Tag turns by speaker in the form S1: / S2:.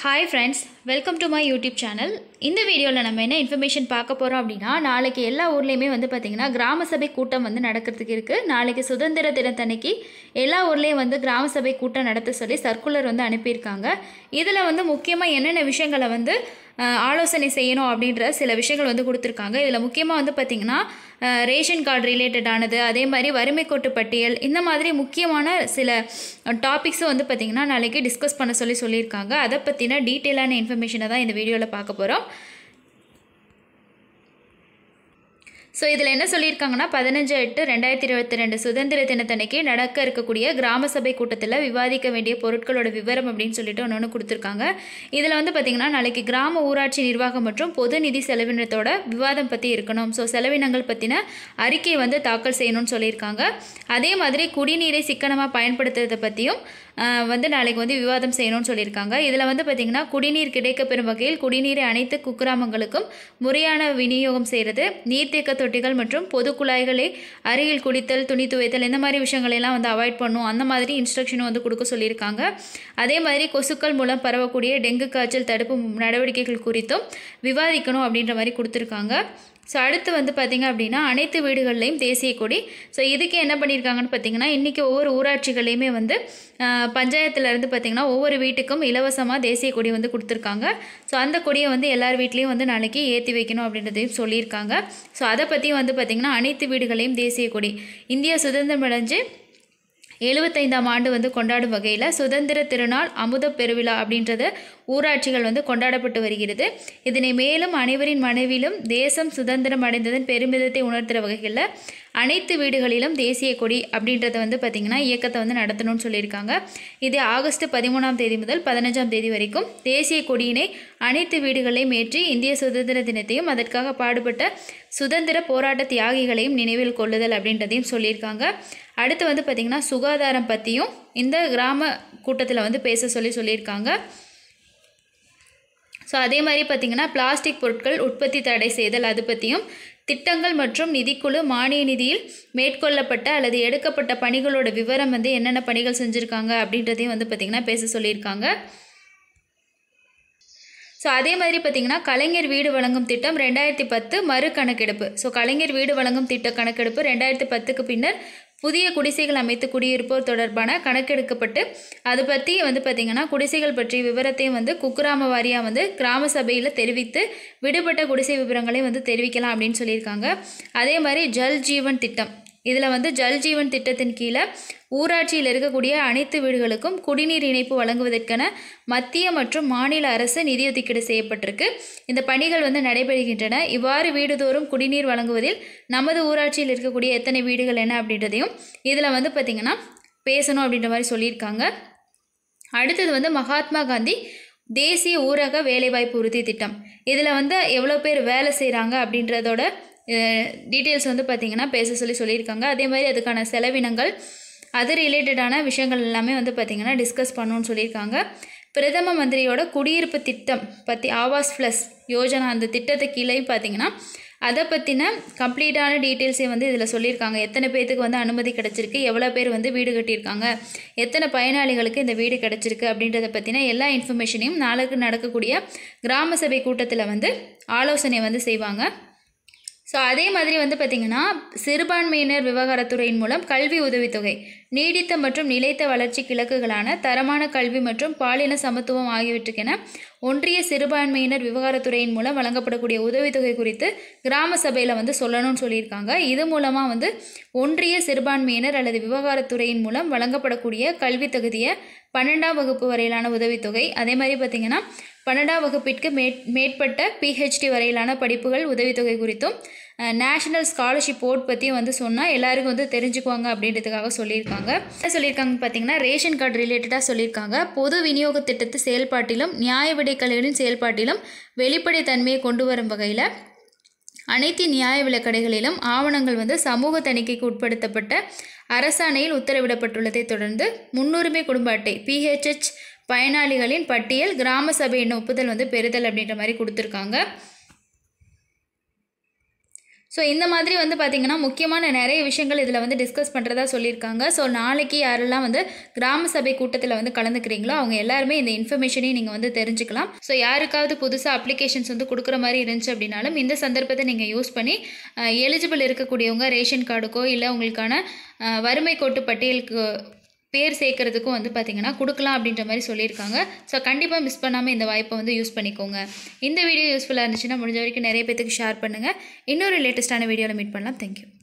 S1: hi friends welcome to my YouTube channel இந்த வீடியோவில் நம்ம என்ன இன்ஃபர்மேஷன் பார்க்க போகிறோம் அப்படின்னா நாளைக்கு எல்லா ஊர்லேயுமே வந்து பார்த்திங்கன்னா கிராம சபை கூட்டம் வந்து நடக்கிறதுக்கு இருக்குது நாளைக்கு சுதந்திர தினத்தன்னைக்கு எல்லா ஊர்லேயும் வந்து கிராம சபை கூட்டம் நடத்த சொல்லி சர்க்குலர் வந்து அனுப்பியிருக்காங்க இதில் வந்து முக்கியமாக என்னென்ன விஷயங்களை வந்து அஹ், ஆலோசனை செய்யணும் அப்படின்ற சில விஷயங்கள் வந்து கொடுத்துருக்காங்க இதில் முக்கியமாக வந்து பார்த்திங்கன்னா அஹ், ரேஷன் கார்டு ரிலேட்டடானது அதே மாதிரி வறுமை கோட்டு பட்டியல் இந்த மாதிரி முக்கியமான சில டாபிக்ஸும் வந்து பார்த்திங்கன்னா நாளைக்கு டிஸ்கஸ் பண்ண சொல்லி சொல்லியிருக்காங்க அதை பற்றின டீட்டெயிலான இன்ஃபர்மேஷனை தான் இந்த வீடியோவில் பார்க்க போகிறோம் ஸோ இதில் என்ன சொல்லியிருக்காங்கன்னா பதினஞ்சு எட்டு ரெண்டாயிரத்தி இருபத்தி ரெண்டு சுதந்திர தினத்தன்னைக்கு நடக்க இருக்கக்கூடிய கிராம சபை கூட்டத்தில் விவாதிக்க வேண்டிய பொருட்களோட விவரம் அப்படின்னு சொல்லிட்டு ஒன்று ஒன்று கொடுத்துருக்காங்க இதில் வந்து பார்த்திங்கன்னா நாளைக்கு கிராம ஊராட்சி நிர்வாகம் மற்றும் பொது நிதி செலவினத்தோட விவாதம் பற்றி இருக்கணும் ஸோ செலவினங்கள் பற்றின அறிக்கையை வந்து தாக்கல் செய்யணும்னு சொல்லியிருக்காங்க அதே மாதிரி குடிநீரை சிக்கனமாக பயன்படுத்துறதை பற்றியும் ஆஹ், வந்து நாளைக்கு வந்து விவாதம் செய்யணும்னு சொல்லியிருக்காங்க இதில் வந்து பார்த்திங்கன்னா குடிநீர் கிடைக்கப்பெறும் வகையில் குடிநீரை அனைத்து குக்கிராமங்களுக்கும் முறையான விநியோகம் செய்கிறது நீர்த்தேக்க தொட்டிகள் மற்றும் பொது குழாய்களை அருகில் குடித்தல் துணி துவைத்தல் இந்த மாதிரி விஷயங்களெல்லாம் வந்து அவாய்ட் பண்ணும் அந்த மாதிரி இன்ஸ்ட்ரக்ஷனும் வந்து கொடுக்க சொல்லியிருக்காங்க அதே மாதிரி கொசுக்கள் மூலம் பரவக்கூடிய டெங்கு காய்ச்சல் தடுப்பு நடவடிக்கைகள் குறித்தும் விவாதிக்கணும் அப்படின்ற மாதிரி கொடுத்துருக்காங்க ஸோ அடுத்து வந்து பார்த்திங்க அப்படின்னா அனைத்து வீடுகள்லையும் தேசிய கொடி ஸோ இதுக்கு என்ன பண்ணியிருக்காங்கன்னு பார்த்தீங்கன்னா இன்றைக்கி ஒவ்வொரு ஊராட்சிகளையுமே வந்து ஆஹ், பஞ்சாயத்துல இருந்து பார்த்திங்கன்னா ஒவ்வொரு வீட்டுக்கும் இலவசமாக தேசிய கொடி வந்து கொடுத்துருக்காங்க ஸோ அந்த கொடியை வந்து எல்லார் வீட்லேயும் வந்து நாளைக்கு ஏற்றி வைக்கணும் அப்படின்றதையும் சொல்லியிருக்காங்க ஸோ அதை பற்றியும் வந்து பார்த்திங்கன்னா அனைத்து வீடுகளையும் தேசிய கொடி இந்தியா சுதந்திரம் அடைஞ்சு எழுபத்தைந்தாம் ஆண்டு வந்து கொண்டாடும் வகையில் சுதந்திர திருநாள் அமுத பெருவிழா அப்படின்றது ஊராட்சிகள் வந்து கொண்டாடப்பட்டு வருகிறது இதனை மேலும் அனைவரின் மனைவிலும் தேசம் சுதந்திரம் அடைந்ததன் பெருமிதத்தை உணர்த்துகிற வகையில் அனைத்து வீடுகளிலும் தேசிய கொடி அப்படின்றத வந்து பார்த்திங்கன்னா இயக்கத்தை வந்து நடத்தணும்னு சொல்லியிருக்காங்க இது ஆகஸ்ட் பதிமூணாம் தேதி முதல் பதினஞ்சாம் தேதி வரைக்கும் தேசிய கொடியினை அனைத்து வீடுகளையும் ஏற்றி இந்திய சுதந்திர தினத்தையும் அதற்காக பாடுபட்ட சுதந்திர போராட்ட தியாகிகளையும் நினைவில் கொள்ளுதல் அப்படின்றதையும் சொல்லியிருக்காங்க அடுத்து வந்து பார்த்திங்கன்னா சுகாதாரம் பற்றியும் இந்த கிராம கூட்டத்தில் வந்து பேச சொல்லி சொல்லியிருக்காங்க ஸோ அதே மாதிரி பார்த்திங்கன்னா பிளாஸ்டிக் பொருட்கள் உற்பத்தி தடை செய்தல் அது பற்றியும் திட்டங்கள் மற்றும் நிதிக்குழு மானிய நிதியில் மேற்கொள்ளப்பட்ட அல்லது எடுக்கப்பட்ட பணிகளோட விவரம் வந்து என்னென்ன பணிகள் செஞ்சுருக்காங்க அப்படின்றதையும் வந்து பார்த்திங்கன்னா பேச சொல்லியிருக்காங்க ஸோ அதே மாதிரி பார்த்திங்கன்னா கலைஞர் வீடு வழங்கும் திட்டம் ரெண்டாயிரத்தி பத்து மறு கணக்கெடுப்பு ஸோ கலைஞர் வீடு வழங்கும் திட்ட கணக்கெடுப்பு ரெண்டாயிரத்தி பத்துக்கு பின்னர் புதிய குடிசைகள் அமைத்து குடியிருப்போர் தொடர்பான கணக்கெடுக்கப்பட்டு அது பற்றி வந்து பார்த்திங்கன்னா குடிசைகள் பற்றிய விவரத்தையும் வந்து குக்கிராம வாரியாக வந்து கிராம சபையில் தெரிவித்து விடுபட்ட குடிசை விவரங்களையும் வந்து தெரிவிக்கலாம் அப்படின்னு சொல்லியிருக்காங்க அதே மாதிரி ஜல் ஜீவன் திட்டம் இதில் வந்து ஜல் ஜீவன் திட்டத்தின் கீழே ஊராட்சியில் இருக்கக்கூடிய அனைத்து வீடுகளுக்கும் குடிநீர் இணைப்பு வழங்குவதற்கென மத்திய மற்றும் மாநில அரசு நிதி ஒதுக்கீடு செய்யப்பட்டிருக்கு இந்த பணிகள் வந்து நடைபெறுகின்றன இவ்வாறு வீடுதோறும் குடிநீர் வழங்குவதில் நமது ஊராட்சியில் இருக்கக்கூடிய எத்தனை வீடுகள் என்ன அப்படின்றதையும் இதில் வந்து பார்த்திங்கன்னா பேசணும் அப்படின்ற மாதிரி சொல்லியிருக்காங்க அடுத்தது வந்து மகாத்மா காந்தி தேசிய ஊரக வேலைவாய்ப்பு உறுதி திட்டம் இதில் வந்து எவ்வளோ பேர் வேலை செய்கிறாங்க அப்படின்றதோட டீட்டெயில்ஸ் வந்து பார்த்திங்கன்னா பேச சொல்லி சொல்லியிருக்காங்க அதே மாதிரி அதுக்கான செலவினங்கள் அது ரிலேட்டடான விஷயங்கள் எல்லாமே வந்து பார்த்திங்கன்னா டிஸ்கஸ் பண்ணணும்னு சொல்லியிருக்காங்க பிரதம மந்திரியோட குடியிருப்பு திட்டம் பற்றி ஆவாஸ் ப்ளஸ் யோஜனா அந்த திட்டத்தை கீழே பார்த்திங்கன்னா அதை பற்றின கம்ப்ளீட்டான டீட்டெயில்ஸையும் வந்து இதில் சொல்லியிருக்காங்க எத்தனை பேர்த்துக்கு வந்து அனுமதி கிடச்சிருக்கு எவ்வளோ பேர் வந்து வீடு கட்டியிருக்காங்க எத்தனை பயனாளிகளுக்கு இந்த வீடு கிடச்சிருக்கு அப்படின்றத பற்றின எல்லா இன்ஃபர்மேஷனையும் நாளைக்கு நடக்கக்கூடிய கிராம சபை கூட்டத்தில் வந்து ஆலோசனை வந்து செய்வாங்க ஸோ அதே மாதிரி வந்து பார்த்திங்கன்னா சிறுபான்மையினர் விவகாரத்துறையின் மூலம் கல்வி உதவித்தொகை நீடித்த மற்றும் நிலைத்த வளர்ச்சி இலக்குகளான தரமான கல்வி மற்றும் பாலின சமத்துவம் ஆகியவற்றுக்கென ஒன்றிய சிறுபான்மையினர் விவகாரத்துறையின் மூலம் வழங்கப்படக்கூடிய உதவித்தொகை குறித்து கிராம சபையில் வந்து சொல்லணும்னு சொல்லியிருக்காங்க இது மூலமாக வந்து ஒன்றிய சிறுபான்மையினர் அல்லது விவகாரத்துறையின் மூலம் வழங்கப்படக்கூடிய கல்வி தகுதியை பன்னெண்டாம் வகுப்பு வரையிலான உதவித்தொகை அதே மாதிரி பார்த்திங்கன்னா பன்னெண்டாம் வகுப்பிற்கு மேற் மேற்பட்ட பிஹெச்டி வரையிலான படிப்புகள் உதவித்தொகை குறித்தும் நேஷனல் ஸ்காலர்ஷிப் போர்ட் பற்றியும் வந்து சொன்னால் எல்லாருக்கும் வந்து தெரிஞ்சுக்குவாங்க அப்படின்றதுக்காக சொல்லியிருக்காங்க என்ன சொல்லியிருக்காங்க பார்த்தீங்கன்னா ரேஷன் கார்டு ரிலேட்டடாக சொல்லியிருக்காங்க பொது விநியோக திட்டத்து செயல்பாட்டிலும் நியாய விடைக்கலைகளின் செயல்பாட்டிலும் வெளிப்படைத்தன்மையை கொண்டு வரும் வகையில் அனைத்து நியாய விலைக்கடைகளிலும் ஆவணங்கள் வந்து சமூக தணிக்கைக்கு உட்படுத்தப்பட்ட அரசாணையில் உத்தரவிடப்பட்டுள்ளதை தொடர்ந்து முன்னுரிமை குடும்ப அட்டை பிஹெச்ஹெச் பயனாளிகளின் பட்டியல் கிராம சபையின் ஒப்புதல் வந்து பெறுதல் அப்படின்ற மாதிரி கொடுத்துருக்காங்க ஸோ இந்த மாதிரி வந்து பார்த்திங்கன்னா முக்கியமான நிறைய விஷயங்கள் இதில் வந்து டிஸ்கஸ் பண்ணுறதா சொல்லியிருக்காங்க ஸோ நாளைக்கு யாரெல்லாம் வந்து கிராம சபை கூட்டத்தில் வந்து கலந்துக்கிறீங்களோ அவங்க எல்லாருமே இந்த இன்ஃபர்மேஷனையும் நீங்கள் வந்து தெரிஞ்சுக்கலாம் ஸோ யாருக்காவது புதுசாக அப்ளிகேஷன்ஸ் வந்து கொடுக்குற மாதிரி இருந்துச்சு அப்படின்னாலும் இந்த சந்தர்ப்பத்தை நீங்கள் யூஸ் பண்ணி எலிஜிபிள் இருக்கக்கூடியவங்க ரேஷன் கார்டுக்கோ இல்லை உங்களுக்கான அஹ், வறுமை கோட்டு பட்டியலுக்கு பேர் சேர்க்கறதுக்கும் வந்து பார்த்திங்கன்னா கொடுக்கலாம் அப்படின்ற மாதிரி சொல்லியிருக்காங்க ஸோ கண்டிப்பாக மிஸ் பண்ணாமல் இந்த வாய்ப்பை வந்து யூஸ் பண்ணிக்கோங்க இந்த வீடியோ யூஸ்ஃபுல்லாக இருந்துச்சுன்னா முடிஞ்ச வரைக்கும் நிறைய பேத்துக்கு ஷேர் பண்ணுங்கள் இன்னொரு லேட்டஸ்ட்டான வீடியோவில் மீட் பண்ணலாம் தேங்க்யூ